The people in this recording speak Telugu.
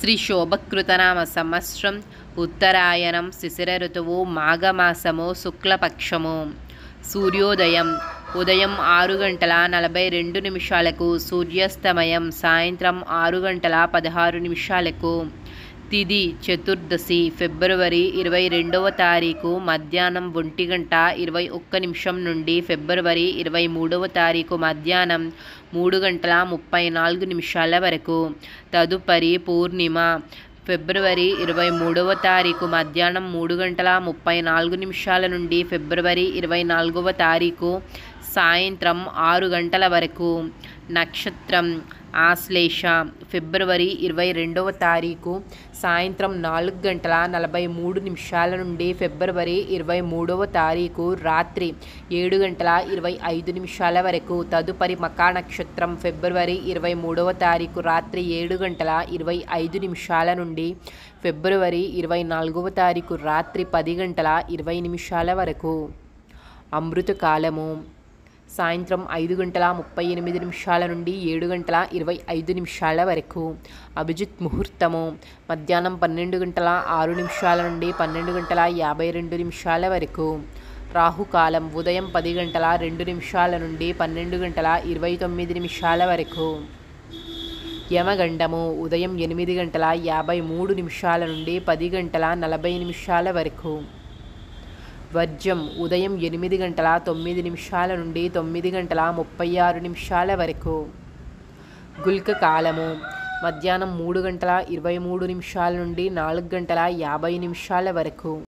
శ్రీ శోభకృతనామ సంవత్సరం ఉత్తరాయణం శిశిర ఋతువు మాఘమాసము శుక్లపక్షము సూర్యోదయం ఉదయం ఆరు గంటల నలభై రెండు నిమిషాలకు సూర్యాస్తమయం సాయంత్రం ఆరు గంటల పదహారు నిమిషాలకు తిది చతుర్దశి ఫిబ్రవరి ఇరవై రెండవ తారీఖు మధ్యాహ్నం ఒంటి గంట ఇరవై ఒక్క నిమిషం నుండి ఫిబ్రవరి ఇరవై మూడవ తారీఖు మధ్యాహ్నం మూడు గంటల ముప్పై నాలుగు నిమిషాల వరకు తదుపరి పూర్ణిమ ఫిబ్రవరి ఇరవై మూడవ తారీఖు మధ్యాహ్నం మూడు గంటల ముప్పై నాలుగు నిమిషాల నుండి ఫిబ్రవరి ఇరవై నాలుగవ తారీఖు సాయంత్రం ఆరు గంటల వరకు నక్షత్రం ఆశ్లేష ఫిబ్రవరి ఇరవై రెండవ తారీఖు సాయంత్రం నాలుగు గంటల నలభై మూడు నిమిషాల నుండి ఫిబ్రవరి ఇరవై మూడవ తారీఖు రాత్రి ఏడు గంటల ఇరవై ఐదు నిమిషాల వరకు తదుపరి మకా నక్షత్రం ఫిబ్రవరి ఇరవై మూడవ తారీఖు రాత్రి ఏడు గంటల ఇరవై ఐదు నిమిషాల నుండి ఫిబ్రవరి ఇరవై నాలుగవ తారీఖు రాత్రి పది గంటల ఇరవై నిమిషాల వరకు అమృత కాలము సాయంత్రం ఐదు గంటల ముప్పై ఎనిమిది నిమిషాల నుండి ఏడు గంటల ఇరవై ఐదు నిమిషాల వరకు అభిజిత్ ముహూర్తము మధ్యాహ్నం పన్నెండు గంటల ఆరు నిమిషాల నుండి పన్నెండు గంటల యాభై రెండు నిమిషాల వరకు రాహుకాలం ఉదయం పది గంటల రెండు నిమిషాల నుండి పన్నెండు గంటల ఇరవై తొమ్మిది నిమిషాల వరకు యమగండము ఉదయం ఎనిమిది గంటల యాభై మూడు నిమిషాల నుండి పది గంటల నలభై నిమిషాల వరకు వర్జం ఉదయం ఎనిమిది గంటల తొమ్మిది నిమిషాల నుండి తొమ్మిది గంటల ముప్పై ఆరు నిమిషాల వరకు గుల్క కాలము మధ్యాహ్నం మూడు గంటల ఇరవై మూడు నిమిషాల నుండి నాలుగు గంటల యాభై నిమిషాల వరకు